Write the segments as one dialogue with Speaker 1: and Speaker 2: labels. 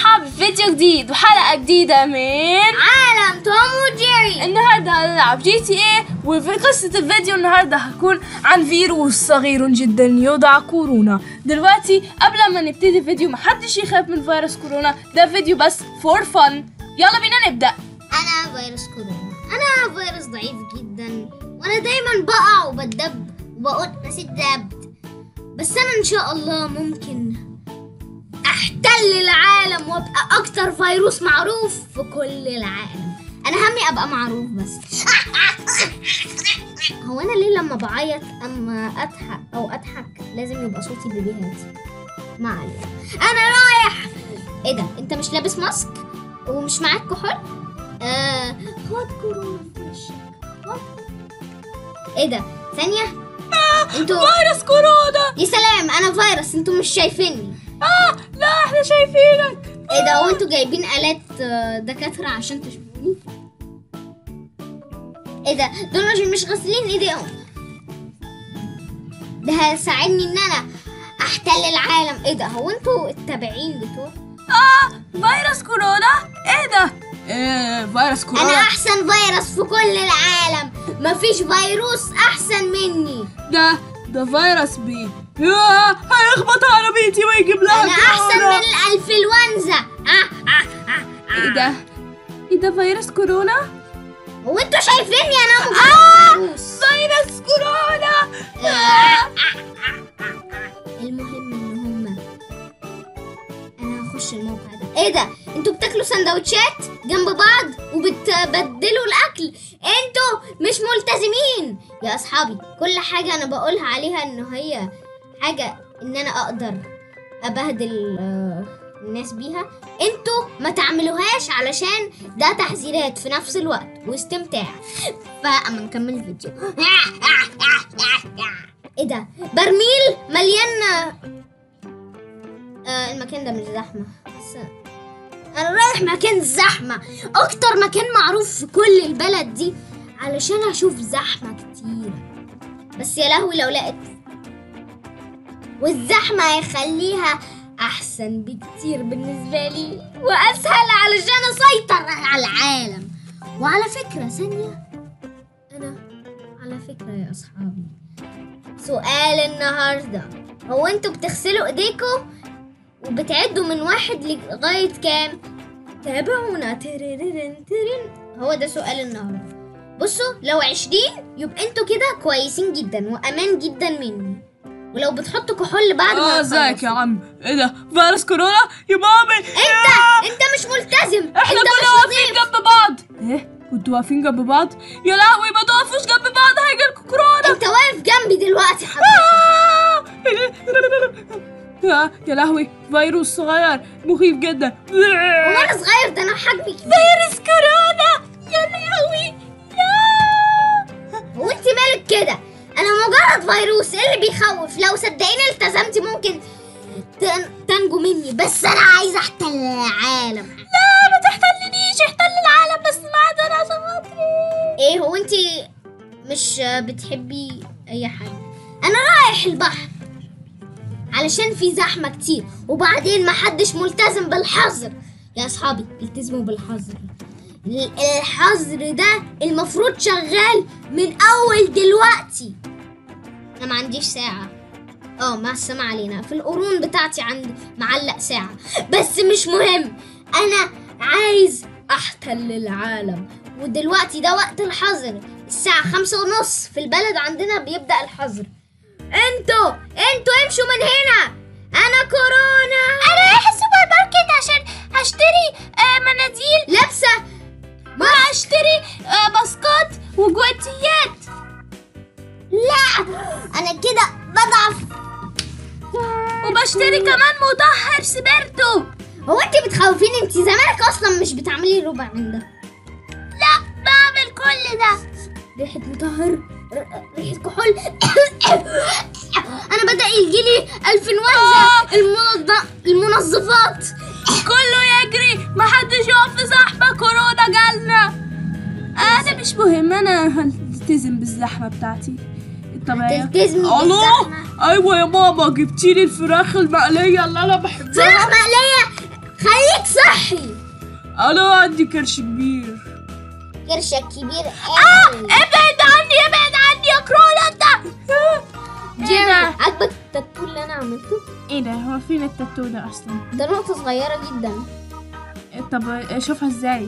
Speaker 1: مرحب بفيديو جديد وحلقة جديدة من
Speaker 2: عالم توم وجيري
Speaker 1: النهاردة هنلعب جي تي ايه وفي قصة الفيديو النهاردة هتكون عن فيروس صغير جدا يدعى كورونا دلوقتي قبل ما نبتدي الفيديو محدش يخاف من فيروس كورونا ده فيديو بس فور فن يلا بينا نبدأ
Speaker 2: انا فيروس كورونا انا فيروس ضعيف جدا وانا دايما بقع وبتدب وبقول نسيت دبت بس انا ان شاء الله ممكن احتل العالم وابقى اكتر فيروس معروف في كل العالم انا همي ابقى معروف بس هو انا ليه لما بعيط اما اضحك او اضحك لازم يبقى صوتي بيبيهاتي ما علينا انا رايح ايه ده انت مش لابس ماسك ومش معاك كحول آه خد كورونا في وشك خد. ايه ده ثانية انتوا
Speaker 1: فيروس كورونا
Speaker 2: يا سلام انا فيروس انتوا مش شايفيني
Speaker 1: اه لا احنا شايفينك
Speaker 2: ايه ده هو انتوا جايبين آلات آه، دكاترة عشان تشوفوني ايه ده دول مش- مش غاسلين ايديهم ده هيساعدني ان انا احتل العالم ايه ده هو انتوا التابعين بتوع
Speaker 1: اه فيروس كورونا ايه ده ايه فيروس
Speaker 2: انا
Speaker 1: كورونا
Speaker 2: احسن فيروس في كل العالم مفيش فيروس احسن مني
Speaker 1: ده ده فيروس بي ياه هيخبط عربيتي ويجيب لها
Speaker 2: انا احسن
Speaker 1: كورونا.
Speaker 2: من الانفلونزا آه آه آه
Speaker 1: ايه ده ايه ده فيروس كورونا
Speaker 2: هو انتوا شايفيني انا مجرد
Speaker 1: آه!
Speaker 2: فيروس
Speaker 1: فيروس كورونا
Speaker 2: آه. المهم ان هما انا هخش الموقع ده ايه ده انتوا بتاكلوا سندوتشات جنب بعض وبتبدلوا الاكل انتوا مش ملتزمين يا اصحابي كل حاجه انا بقولها عليها انه هي حاجه ان انا اقدر ابهدل آه، الناس بيها انتوا ما تعملوهاش علشان ده تحذيرات في نفس الوقت واستمتاع فاما نكمل الفيديو ايه ده برميل مليان آه المكان ده مش زحمه بس انا رايح مكان زحمه اكتر مكان معروف في كل البلد دي علشان اشوف زحمه كتير بس يا لهوي لو لقيت والزحمه هيخليها احسن بكتير بالنسبه لي واسهل علشان اسيطر على العالم وعلى فكره ثانيه انا على فكره يا اصحابي سؤال النهارده هو انتوا بتغسلوا ايديكم وبتعدوا من واحد لغايه كام تابعونا تريرين ترين هو ده سؤال النهارده بصوا لو عشرين يبقى انتوا كده كويسين جدا وامان جدا مني ولو بتحطوا كحول بعد ما
Speaker 1: اه ازيك يا
Speaker 2: تخلصوا.
Speaker 1: عم ايه ده فيروس كورونا يا مامي
Speaker 2: انت انت مش ملتزم
Speaker 1: احنا
Speaker 2: انت
Speaker 1: كنا
Speaker 2: مش
Speaker 1: واقفين
Speaker 2: نظيف
Speaker 1: جنب بعض ايه كنتوا واقفين جنب بعض يا لهوي ما تقفوش جنب بعض هيجيلكوا كورونا
Speaker 2: انت واقف جنبي دلوقتي حضرتك
Speaker 1: آه! يا يا لهوي فيروس صغير مخيف جدا
Speaker 2: وانا صغير ده انا حجمي كبير
Speaker 1: فيروس كورونا يا لهوي يا
Speaker 2: هو انت مالك كده انا مجرد فيروس ايه اللي بيخوف لو صدقيني التزمتي ممكن تن- تنجو مني بس انا عايزه احتل العالم
Speaker 1: لا ما تحتلنيش احتل العالم بس ما عدا انا عشان خاطري
Speaker 2: ايه هو انت مش بتحبي اي حاجه انا رايح البحر علشان في زحمه كتير وبعدين محدش ملتزم بالحظر يا اصحابي التزموا بالحظر ال- الحظر ده المفروض شغال من اول دلوقتي انا ما عنديش ساعه اه ما السما علينا في القرون بتاعتي عندي معلق ساعه بس مش مهم انا عايز احتل العالم ودلوقتي ده وقت الحظر الساعة خمسة ونص في البلد عندنا بيبدأ الحظر انتوا انتوا امشوا من هنا انا كورونا انا رايح السوبر ماركت عشان هشتري آه مناديل لابسة ما هشتري آه باسكات وجواتيات لا انا كده بضعف
Speaker 1: وبشتري كمان مطهر سبرتو
Speaker 2: هو انت بتخوفيني انت زمانك اصلا مش بتعملي ربع من ده
Speaker 1: لا بعمل كل ده
Speaker 2: ريحة مطهر ر- ريحة كحول انا بدأ يجيلي الفنوانزا المنظ- المنظفات
Speaker 1: كله يجري محدش يقف في زحمة كورونا جالنا انا مش مهم انا هلتزم بالزحمة بتاعتي الطبيعية
Speaker 2: تلتزمي
Speaker 1: الو
Speaker 2: بالزحمة
Speaker 1: ايوه يا ماما جبتيلي الفراخ المقلية اللي انا بحبها
Speaker 2: فراخ مقلية خليك صحي
Speaker 1: انا عندي كرش كبير
Speaker 2: كرشك كبير
Speaker 1: اه
Speaker 2: قوي
Speaker 1: ابعد عني ابعد عني يا كورونا انت
Speaker 2: جيمي
Speaker 1: ده؟
Speaker 2: عجبك التاتو اللي انا عملته
Speaker 1: ايه ده هو فين التاتو ده اصلا
Speaker 2: ده نقطة صغيرة جدا
Speaker 1: طب اشوفها ازاي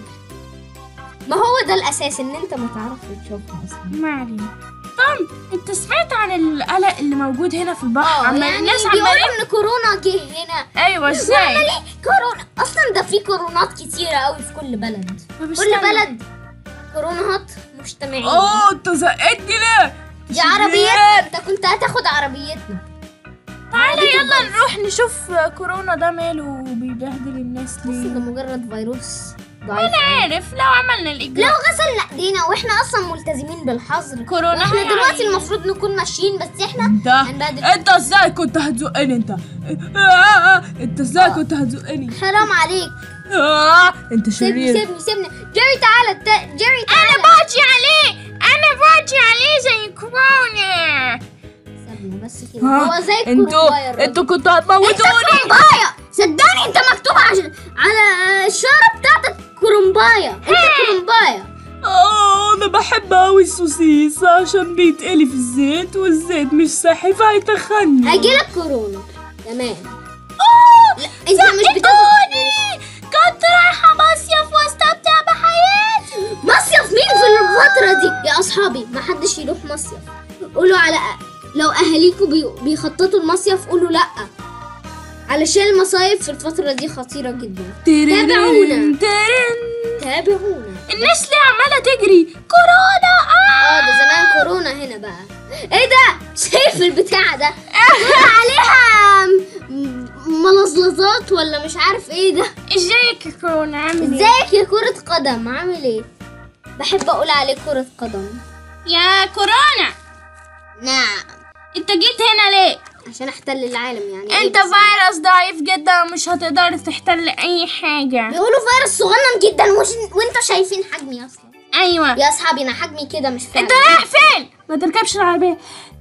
Speaker 2: ما هو ده الاساس ان انت ما تعرفش تشوفها اصلا
Speaker 1: ما علينا طب انت سمعت عن القلق اللي موجود هنا في البحر
Speaker 2: اه
Speaker 1: عمال
Speaker 2: يعني
Speaker 1: الناس
Speaker 2: بيقولوا
Speaker 1: عمالين
Speaker 2: ان كورونا جه هنا
Speaker 1: ايوه ازاي
Speaker 2: ليه كورونا اصلا ده في كورونات كتيرة قوي في كل بلد
Speaker 1: طب
Speaker 2: كل
Speaker 1: استنى.
Speaker 2: بلد كورونات مجتمعين
Speaker 1: اوه انت زقتني ليه
Speaker 2: دي عربيتنا انت كنت هتاخد عربيتنا
Speaker 1: تعالى يلا نروح نشوف كورونا ده ماله بيبهدل الناس
Speaker 2: بس ده
Speaker 1: ليه
Speaker 2: مجرد فيروس ضعيف
Speaker 1: انا عارف لو عملنا
Speaker 2: لو
Speaker 1: الاجراء
Speaker 2: غسلنا ايدينا واحنا اصلا ملتزمين بالحظر
Speaker 1: كورونا
Speaker 2: احنا
Speaker 1: هي-
Speaker 2: دلوقتي المفروض نكون ماشيين بس احنا
Speaker 1: انت
Speaker 2: هنبهدل
Speaker 1: انت ازاي كنت هتزقني انت آه، آه، انت ازاي
Speaker 2: آه.
Speaker 1: كنت هتزقني
Speaker 2: حرام عليك
Speaker 1: آه، انت
Speaker 2: سيبني
Speaker 1: شرير
Speaker 2: سيبني سيبني جيري تعالى تا- جيري تعالى
Speaker 1: انا باجي عليه انا باجي عليه زي كورونا
Speaker 2: سيبني بس كده هو زي
Speaker 1: انتوا
Speaker 2: الكورونا الراجل.
Speaker 1: انتوا كنتوا
Speaker 2: انت
Speaker 1: هتموتوني
Speaker 2: كرومبايا صدقني انت مكتوب عشان على الشارة بتاعتك كرومبايا انت كرومبايا
Speaker 1: اه انا بحب اوي السوسيس عشان بيتقلي في الزيت والزيت مش صحي فهيتخني
Speaker 2: هيجيلك كورونا تمام
Speaker 1: اوه
Speaker 2: لا انت مش بتاخد
Speaker 1: زقتوني كنت رايحة مصيف واستمتع بحياتي
Speaker 2: مصيف مين في الفترة دي يا أصحابي ما حدش يروح مصيف قولوا على لو أهاليكوا بي... بيخططوا المصيف قولوا لأ علشان المصايف في الفترة دي خطيرة جدا تابعونا.
Speaker 1: ترن.
Speaker 2: تابعونا
Speaker 1: الناس ليه عمالة تجري كورونا
Speaker 2: اه ده زمان كورونا هنا بقى ايه ده شايف البتاع ده طلع عليها م- ملظلظات ولا مش عارف ايه ده
Speaker 1: ازيك يا كورونا عامل ايه؟
Speaker 2: ازيك يا كرة قدم عامل ايه بحب اقول عليك كرة قدم
Speaker 1: يا كورونا
Speaker 2: نعم
Speaker 1: انت جيت هنا ليه؟
Speaker 2: عشان احتل العالم يعني
Speaker 1: انت
Speaker 2: إيه بس؟
Speaker 1: فيروس ضعيف جدا ومش هتقدر تحتل اي حاجة
Speaker 2: بيقولوا فيروس صغنن جدا وش... وانتوا شايفين حجمي اصلا
Speaker 1: ايوه
Speaker 2: يا اصحابي انا حجمي كده مش فعلا
Speaker 1: انت رايح فين؟ ما تركبش العربية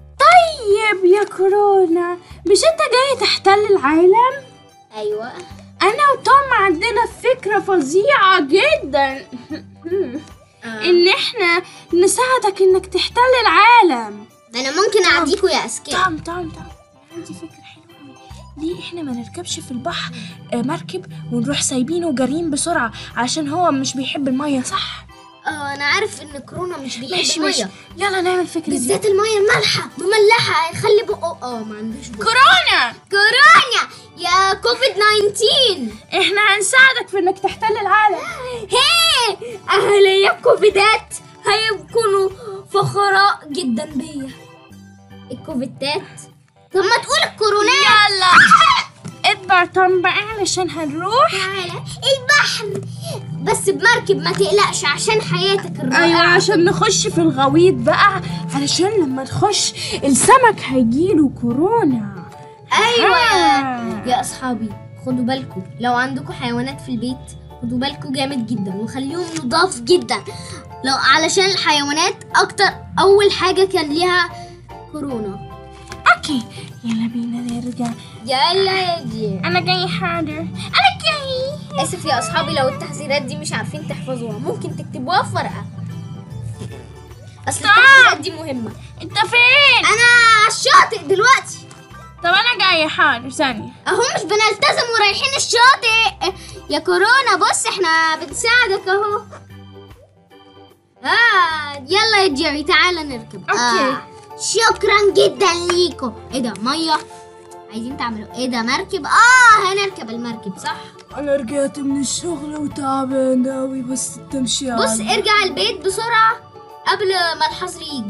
Speaker 1: طيب يا كورونا مش انت جاي تحتل العالم؟
Speaker 2: ايوه
Speaker 1: انا وتوم عندنا فكرة فظيعة جدا ان احنا نساعدك انك تحتل العالم
Speaker 2: انا ممكن اعديكوا يا اذكياء
Speaker 1: توم توم توم عندي فكرة حلوة أوي. ليه احنا ما نركبش في البحر آه، مركب ونروح سايبينه وجارين بسرعة عشان هو مش بيحب المية صح؟
Speaker 2: اه انا عارف ان كورونا مش بيحب
Speaker 1: ماشي ماشي
Speaker 2: الميه
Speaker 1: يلا نعمل الفكرة دي
Speaker 2: بالذات الميه المالحه مملحه هيخلي بقه اه ما عندوش بق
Speaker 1: كورونا
Speaker 2: كورونا يا كوفيد 19
Speaker 1: احنا هنساعدك في انك تحتل العالم
Speaker 2: هي اهالي الكوفيدات هيكونوا فخراء جدا بيا الكوفيدات طب ما تقول الكورونا
Speaker 1: يلا اتبع توم بقى علشان هنروح
Speaker 2: تعالى البحر بس بمركب ما تقلقش عشان حياتك الرائعة
Speaker 1: ايوه عشان نخش في الغويط بقى علشان لما نخش السمك هيجيله كورونا
Speaker 2: ايوه
Speaker 1: آه.
Speaker 2: يا اصحابي خدوا بالكم لو عندكم حيوانات في البيت خدوا بالكم جامد جدا وخليهم نضاف جدا لو علشان الحيوانات اكتر اول حاجه كان ليها كورونا
Speaker 1: اوكي يلا بينا نرجع
Speaker 2: يلا يا جي
Speaker 1: انا جاي حاضر انا جاي
Speaker 2: اسف يا اصحابي لو التحذيرات دي مش عارفين تحفظوها ممكن تكتبوها في ورقه اصل
Speaker 1: طب.
Speaker 2: التحذيرات دي مهمه
Speaker 1: انت فين
Speaker 2: انا على الشاطئ دلوقتي
Speaker 1: طب انا جاي حاضر ثانية
Speaker 2: اهو مش بنلتزم ورايحين الشاطئ يا كورونا بص احنا بنساعدك اهو اه يلا يا جيري تعالى نركب
Speaker 1: أوكي.
Speaker 2: آه. شكرا جدا ليكم ايه ده ميه عايزين تعملوا ايه ده مركب اه هنركب المركب صح
Speaker 1: انا رجعت من الشغل وتعبان اوي بس التمشي
Speaker 2: بص ارجع البيت بسرعه قبل ما الحظر يجي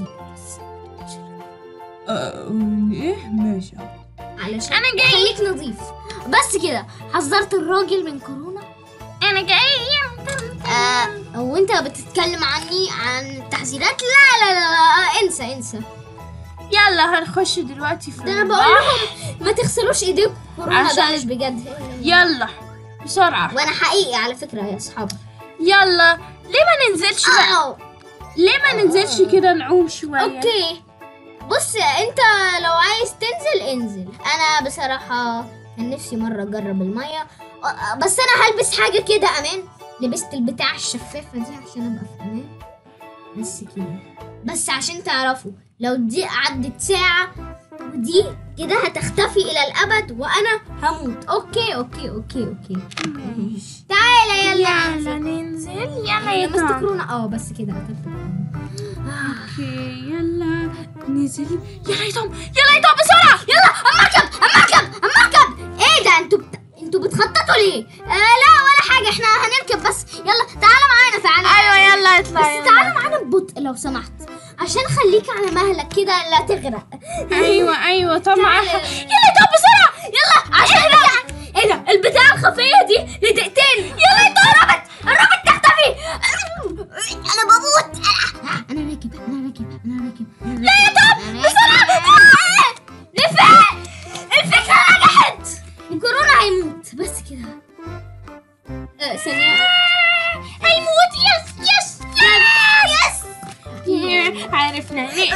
Speaker 1: أه ايه ماشي
Speaker 2: علشان
Speaker 1: أنا جاي.
Speaker 2: خليك نظيف بس كده حذرت الراجل من كورونا
Speaker 1: انا جاي
Speaker 2: آه هو انت بتتكلم عني عن التحذيرات لا لا لا, لا انسى انسى
Speaker 1: يلا هنخش دلوقتي في
Speaker 2: ده انا بقول لهم ما تغسلوش ايديكم كورونا ده
Speaker 1: عشان-
Speaker 2: مش بجد
Speaker 1: يلا بسرعة
Speaker 2: وانا حقيقي على فكره يا اصحابي
Speaker 1: يلا ليه ما ننزلش بقى
Speaker 2: أو.
Speaker 1: ليه ما ننزلش كده نعوم شوية
Speaker 2: اوكي بص انت لو عايز تنزل انزل انا بصراحه كان نفسي مره اجرب الميه آه، بس انا هلبس حاجه كده امان لبست البتاع الشفافه دي عشان ابقى في امان بس كده بس عشان تعرفوا لو دي عدت ساعه ودي كده هتختفي الى الابد وانا هموت اوكي اوكي اوكي اوكي تعالى يلا
Speaker 1: يلا ننزل يلا يا
Speaker 2: لمست
Speaker 1: توم
Speaker 2: كورونا اه بس كده قتلت كورونا.
Speaker 1: اوكي يلا نزل يلا يا توم يلا يا توم بسرعة
Speaker 2: يلا امركب امركب امركب ايه ده انتوا بت... انتوا بتخططوا ليه آه لا ولا حاجه احنا هنركب بس يلا تعالى معانا تعالى
Speaker 1: ايوه يلا اطلع
Speaker 2: بس
Speaker 1: يلا.
Speaker 2: تعالى معانا ببطء لو سمحت عشان خليك على مهلك كده لا تغرق
Speaker 1: ايوه ايوه طبعا
Speaker 2: تعالى.
Speaker 1: يلا يا توم بسرعة
Speaker 2: يلا عشان ايه ده البتاع الخفيه دي لدقيقتين يلا يا قربت قربت تختفي انا بموت انا راكب انا راكب انا راكب لا يا توم بسرعه لفين الفكره نجحت الكورونا هيموت بس كده آه، ثانيه هيموت يس يس يس يس
Speaker 1: عرفنا نأتي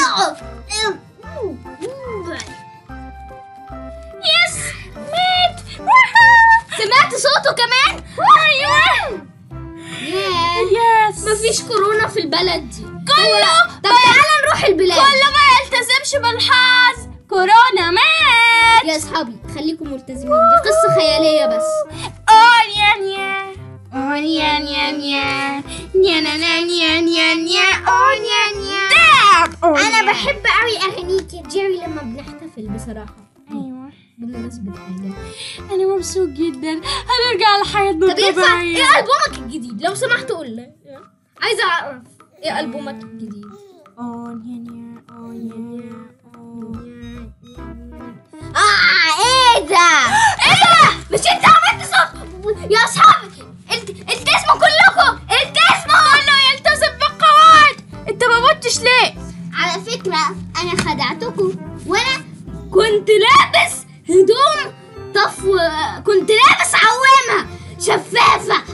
Speaker 2: يس مات سمعت صوته كمان ايوه
Speaker 1: يس
Speaker 2: مفيش كورونا في البلد دي كله طب تعالى نروح البلاد
Speaker 1: كله ما يلتزمش بالحظ كورونا مات
Speaker 2: يا اصحابي خليكم ملتزمين دي قصه خياليه بس
Speaker 1: أون يا نيا أون يا نيا نيا نيا نا نا نيا نيا نيا أون يا نيا داب
Speaker 2: انا بحب قوي اغانيك يا جيري لما بنحتفل بصراحه
Speaker 1: أيوة
Speaker 2: بمناسبه حاجه
Speaker 1: أنا مبسوط جدا هنرجع لحياتنا
Speaker 2: طب ينفع
Speaker 1: الطبيعية
Speaker 2: ايه البومك الجديد لو سمحت قول لي عايزه اعرف ايه البومك الجديد
Speaker 1: أون يا نيا أون يا نيا أون
Speaker 2: اه ايه ده ايه ده مش انت عملت صوت يا اصحابي الت- التزموا كلكم التزموا
Speaker 1: كله يلتزم بالقواعد أنت ما متش ليه؟
Speaker 2: على فكرة أنا خدعتكم وأنا كنت لابس هدوم طفو كنت لابس عوامة شفافة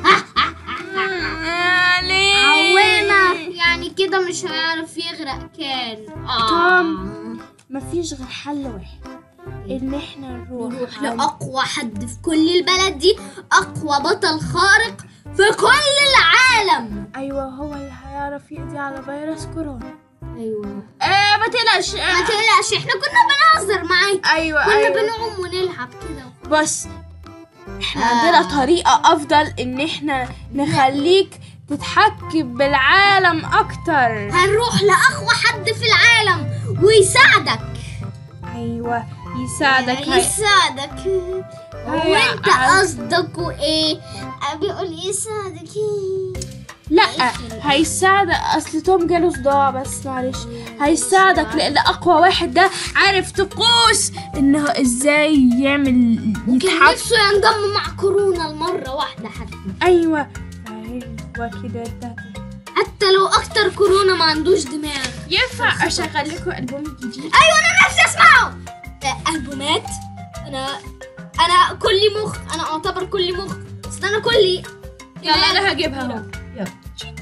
Speaker 1: آه، ليه؟
Speaker 2: عوامة يعني كده مش هيعرف يغرق كان
Speaker 1: توم. مفيش غير حل واحد إن إحنا نروح
Speaker 2: نروح
Speaker 1: عند-
Speaker 2: لأقوى حد في كل البلد دي أقوى بطل خارق في كل العالم
Speaker 1: أيوة هو اللي هيعرف يقضي على فيروس كورونا
Speaker 2: أيوة
Speaker 1: آه ما تقلقش
Speaker 2: ما
Speaker 1: آه.
Speaker 2: تقلقش احنا كنا بنهزر معاك
Speaker 1: ايوه
Speaker 2: كنا
Speaker 1: ايوه
Speaker 2: بنعوم ونلعب كده
Speaker 1: بس احنا
Speaker 2: آه.
Speaker 1: عندنا طريقة افضل ان احنا نخليك تتحكم بالعالم اكتر
Speaker 2: هنروح لأقوى حد في العالم ويساعدك
Speaker 1: ايوه يساعدك هي...
Speaker 2: يساعدك
Speaker 1: هي-
Speaker 2: وانت
Speaker 1: عايز-
Speaker 2: قصدك ايه بيقول يساعدك
Speaker 1: لا هيساعدك اصل توم جاله صداع بس معلش هيساعدك لان اقوى واحد ده عارف طقوس انه ازاي يعمل
Speaker 2: كان
Speaker 1: يتحكم
Speaker 2: نفسه ينضم مع كورونا المرة واحدة حتى
Speaker 1: ايوه ايوه كده ده
Speaker 2: حتى لو اكتر كورونا ما عندوش دماغ
Speaker 1: ينفع اشغل لكم البوم جديد
Speaker 2: ايوه انا نفسي اسمعه آه، البومات انا انا كلي مخ انا اعتبر كلي مخ بس انا كلي
Speaker 1: يلا انا هجيبها اهو يلا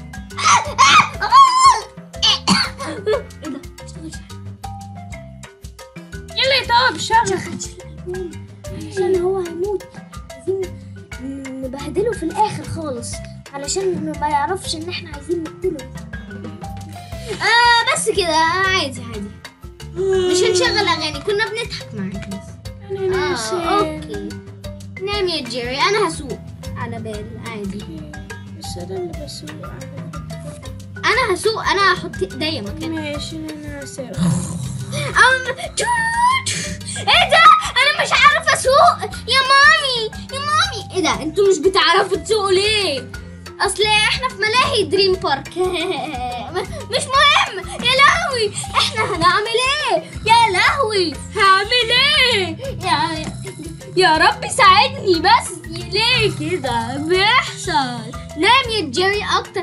Speaker 2: ايه ده اشتغل
Speaker 1: يلا يا توم شغل
Speaker 2: الالبوم عشان هو هيموت عايزين نبهدله في الاخر خالص علشان ما يعرفش ان احنا عايزين نقتله آه بس كده عادي عادي مش هنشغل اغاني كنا بنضحك معاك بس
Speaker 1: انا
Speaker 2: اه
Speaker 1: ناسي
Speaker 2: اوكي نام يا جيري انا هسوق على بالي عادي
Speaker 1: بس انا اللي بسوق على فكرة.
Speaker 2: انا هسوق انا هحط ايديا مكان
Speaker 1: ماشي انا ناسي
Speaker 2: أم... ايه ده انا مش عارفه اسوق يا مامي يا مامي ايه ده انتوا مش بتعرفوا تسوقوا ليه اصل احنا في ملاهي دريم بارك مش مهم يا لهوي احنا هنعمل ايه يا لهوي هعمل ايه يا يا رب ساعدني بس ليه كده بيحصل نام يا جيري اكتر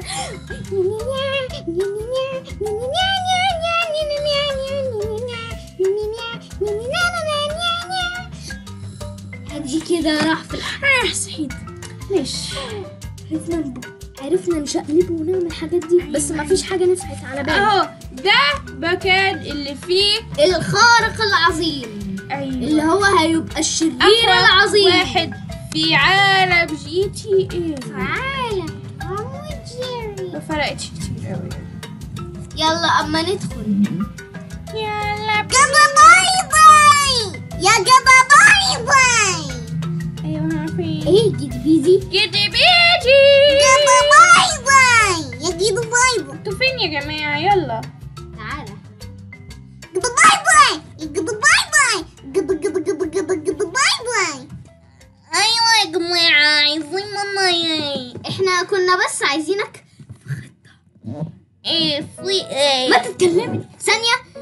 Speaker 2: ادي كده راح في الحياة
Speaker 1: صحيت ليش
Speaker 2: عرفنا نب- عرفنا نشقلبه ونعمل الحاجات دي بس ما فيش حاجة نفعت على بالي
Speaker 1: اهو ده مكان اللي فيه
Speaker 2: الخارق العظيم اللي
Speaker 1: ايوه
Speaker 2: هو هيبقى الشرير
Speaker 1: أقوى
Speaker 2: العظيم
Speaker 1: واحد في عالم جي تي اي
Speaker 2: عالم عمو جيري
Speaker 1: ما فرقتش كتير قوي
Speaker 2: يلا اما ندخل
Speaker 1: يلا
Speaker 2: جبا باي باي يا جبا باي باي
Speaker 1: ايوه عارفين
Speaker 2: ايه جيت بيزي
Speaker 1: جدي بيجي
Speaker 2: جبا باي باي يا جيت باي باي
Speaker 1: انتوا فين يا جماعة يلا
Speaker 2: تعالى جبا باي باي جبا باي باي جبا جبا جبا جبا جبا باي باي
Speaker 1: ايوه يا جماعة عايزين ماما
Speaker 2: احنا كنا بس عايزينك
Speaker 1: ايه في ايه
Speaker 2: ما تتكلمي ثانية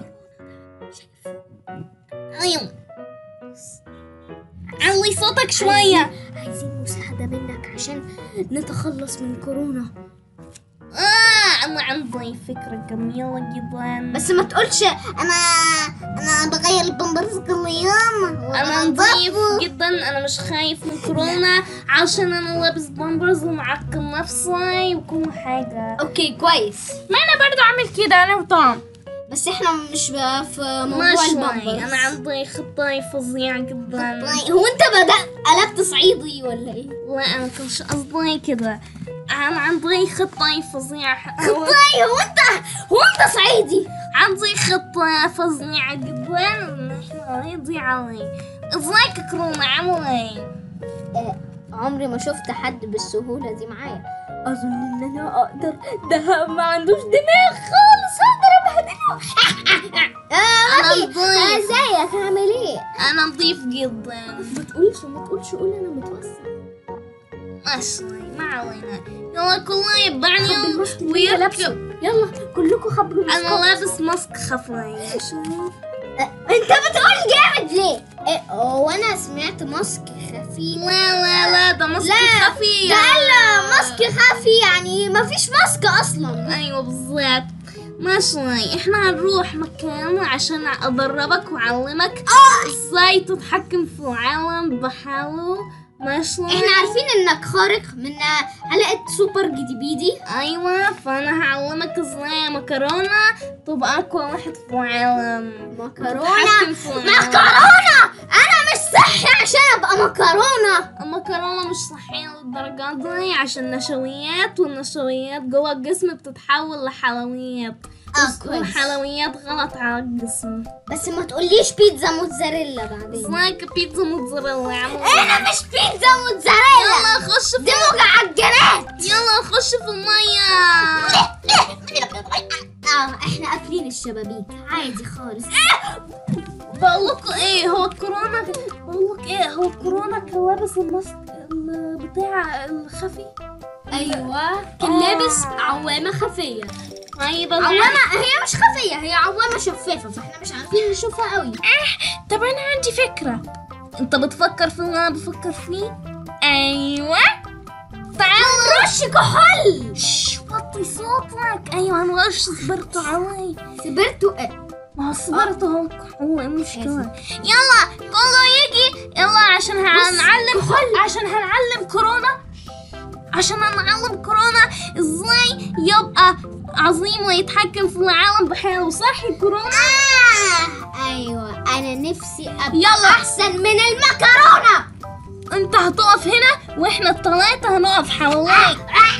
Speaker 1: ايوه علي صوتك شوية
Speaker 2: عايزين مساعدة منك عشان نتخلص من كورونا
Speaker 1: اه انا عندي فكرة جميلة جدا
Speaker 2: بس ما تقولش انا انا بغير البامبرز كل يوم
Speaker 1: انا نظيف جدا انا مش خايف من كورونا عشان انا لابس بامبرز ومعقم نفسي وكل حاجة
Speaker 2: اوكي كويس
Speaker 1: ما انا برضو عامل كده انا وطعم
Speaker 2: بس احنا مش بقى في
Speaker 1: ما
Speaker 2: موضوع
Speaker 1: شوي
Speaker 2: البامبرز
Speaker 1: انا عندي خطاي فظيع جدا
Speaker 2: طيب، هو انت بدأ قلبت صعيدي ولا ايه؟
Speaker 1: لا انا كنتش قصدي كده انا عندي خطة فظيعة
Speaker 2: طيب هو انت هو انت صعيدي
Speaker 1: عندي خطة فظيعة جدا ان احنا نقضي عليه ازيك كورونا عامل ايه؟
Speaker 2: آه، عمري ما شفت حد بالسهولة دي معايا أظن إن أنا أقدر ده ما عندوش دماغ خالص هقدر أبهدله
Speaker 1: أنا
Speaker 2: آه
Speaker 1: نضيف.
Speaker 2: ازيك عامل إيه؟
Speaker 1: انا نظيف جدا
Speaker 2: ما تقولش ما تقولش قول أنا متوسط
Speaker 1: ماشي ما علينا يلا كله يبعني
Speaker 2: خبي الماسك اللي انت لابسه
Speaker 1: ويركب
Speaker 2: يلا كلكم خبوا
Speaker 1: انا
Speaker 2: الماسك
Speaker 1: لابس ماسك خفيف
Speaker 2: انت بتقول جامد ليه؟ إيه هو انا سمعت ماسك خفيف
Speaker 1: لا لا لا ده ماسك
Speaker 2: لا،
Speaker 1: خفيف
Speaker 2: ده قال ماسك خفي يعني ما فيش ماسك اصلا
Speaker 1: ايوه بالظبط ماشي احنا هنروح مكان عشان ادربك واعلمك ازاي تتحكم في العالم بحاله ماشي
Speaker 2: احنا عارفين انك خارق من حلقة سوبر جدي بيدي
Speaker 1: ايوه فانا هعلمك ازاي مكرونه تبقى اقوى واحد في العالم
Speaker 2: مكرونة
Speaker 1: تتحكم في العالم.
Speaker 2: مكرونة انا مش صحي عشان ابقى مكرونة
Speaker 1: المكرونة مش صحية للدرجة دي عشان نشويات والنشويات جوه الجسم بتتحول لحلويات
Speaker 2: اه كويس
Speaker 1: والحلويات غلط على الجسم
Speaker 2: بس ما تقوليش بيتزا موتزاريلا بعدين
Speaker 1: سلاك بيتزا موتزاريلا عامل
Speaker 2: انا مش بيتزا موتزاريلا
Speaker 1: يلا خش في
Speaker 2: دي معجنات
Speaker 1: يلا خش في المية
Speaker 2: اه احنا قافلين الشبابيك عادي خالص
Speaker 1: بقولك ايه هو الكورونا بقولك ايه هو الكورونا كان لابس الماسك ال- بتاع الخفي
Speaker 2: ايوه كان
Speaker 1: آه.
Speaker 2: لابس عوامة خفية
Speaker 1: طيب
Speaker 2: عوامة هي مش خفية هي عوامة شفافة فاحنا مش عارفين نشوفها قوي
Speaker 1: طب انا عندي فكرة انت بتفكر في اللي انا بفكر فيه ايوه تعال
Speaker 2: رش كحول
Speaker 1: شش وطي صوتك ايوه هنرش صبرت علي
Speaker 2: سبرتوا ايه
Speaker 1: ما هو صبرت اهو هو إيه المشكلة يلا كله يجي يلا عشان هنعلم عشان هنعلم كورونا عشان هنعلم كورونا ازاي يبقى عظيم ويتحكم في العالم بحاله صح يا كورونا
Speaker 2: آه. ايوه انا نفسي ابقى
Speaker 1: يلا.
Speaker 2: احسن من المكرونة
Speaker 1: انت هتقف هنا واحنا التلاتة هنقف حواليك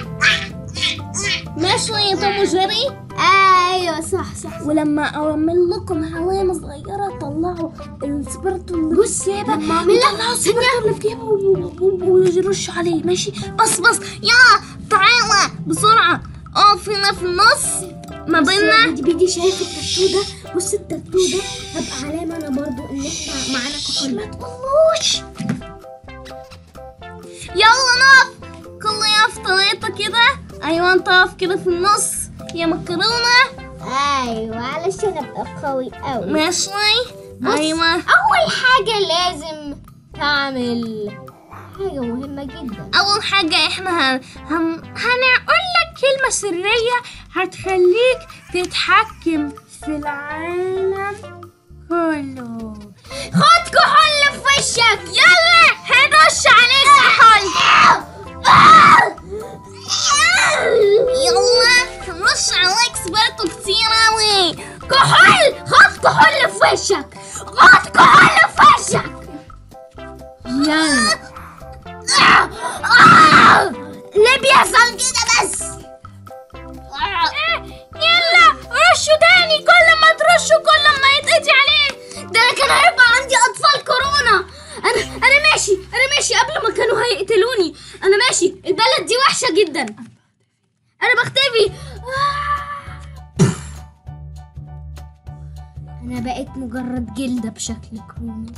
Speaker 1: ماشي يا توم وجيري
Speaker 2: ايوه صح صح
Speaker 1: ولما اعمل لكم علامة صغيرة طلعوا السبرتو اللي
Speaker 2: بص
Speaker 1: في جيبه
Speaker 2: لما اعمل لك
Speaker 1: طلعوا السبرتو اللي في جيبه و- و- ويرشوا عليه ماشي بس بس يلا تعالى بسرعة اقف هنا في النص ما بيننا
Speaker 2: بيدي بيدي شايف التاتو ده بص التاتو ده هبقى علامة انا برضو ان احنا معانا كحول
Speaker 1: ما تقولوش يلا نقف كله يقف تلاتة كده ايوه انت اقف كده في النص يا مكرونة
Speaker 2: ايوه علشان ابقى قوي قوي
Speaker 1: ماشي
Speaker 2: بص،
Speaker 1: ايوه
Speaker 2: اول حاجة لازم تعمل حاجة مهمة جدا
Speaker 1: اول حاجة احنا هن... هن... هنقول لك كلمة سرية هتخليك تتحكم في العالم كله
Speaker 2: خد كحول في وشك
Speaker 1: يلا هنرش عليك كحول يلا هنرش عليك سبرتو كتير اوي
Speaker 2: كحول خد كحول في وشك خد كحول في وشك
Speaker 1: يلا
Speaker 2: بيحصل كده بس
Speaker 1: يلا رشوا تاني كل ما ترشوا كل ما يتقضي عليه
Speaker 2: ده انا كان هيبقى عندي اطفال كورونا انا انا ماشي انا ماشي قبل ما كانوا هيقتلوني انا ماشي البلد دي وحشه جدا انا بختفي انا بقيت مجرد جلده بشكل كورونا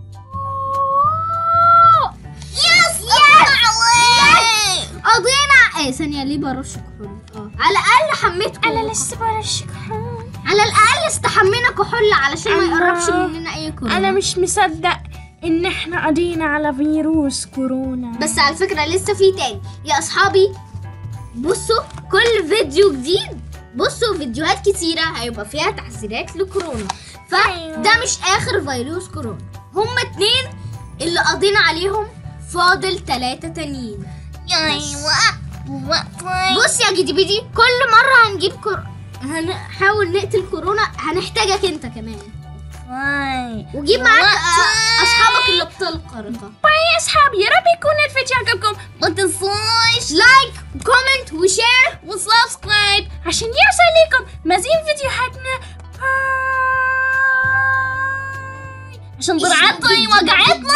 Speaker 2: يس يس قضينا ايه ثانيه ليه برش كحول اه على الاقل حميت كحول.
Speaker 1: لسه برش كحول
Speaker 2: على الاقل استحمينا كحول علشان ما
Speaker 1: أنا-
Speaker 2: يقربش مننا اي كورونا
Speaker 1: انا مش مصدق ان احنا قضينا على فيروس كورونا
Speaker 2: بس على فكرة لسه في تاني يا أصحابي بصوا كل فيديو جديد بصوا فيديوهات كتيرة هيبقى فيها تحذيرات لكورونا فده مش آخر فيروس كورونا هما اتنين اللي قضينا عليهم فاضل تلاتة تانيين بص يا جدي بيدي كل مرة هنجيب كورونا هنحاول نقتل كورونا هنحتاجك انت كمان وجيب معاك آه، اصحابك اللي بتلقرقة
Speaker 1: باي يا اصحابي يا رب يكون الفيديو عجبكم ما تنسوش
Speaker 2: لايك كومنت وشير
Speaker 1: وسبسكرايب عشان يوصل لكم مزيد فيديوهاتنا باي عشان ضرعتي وجعتنا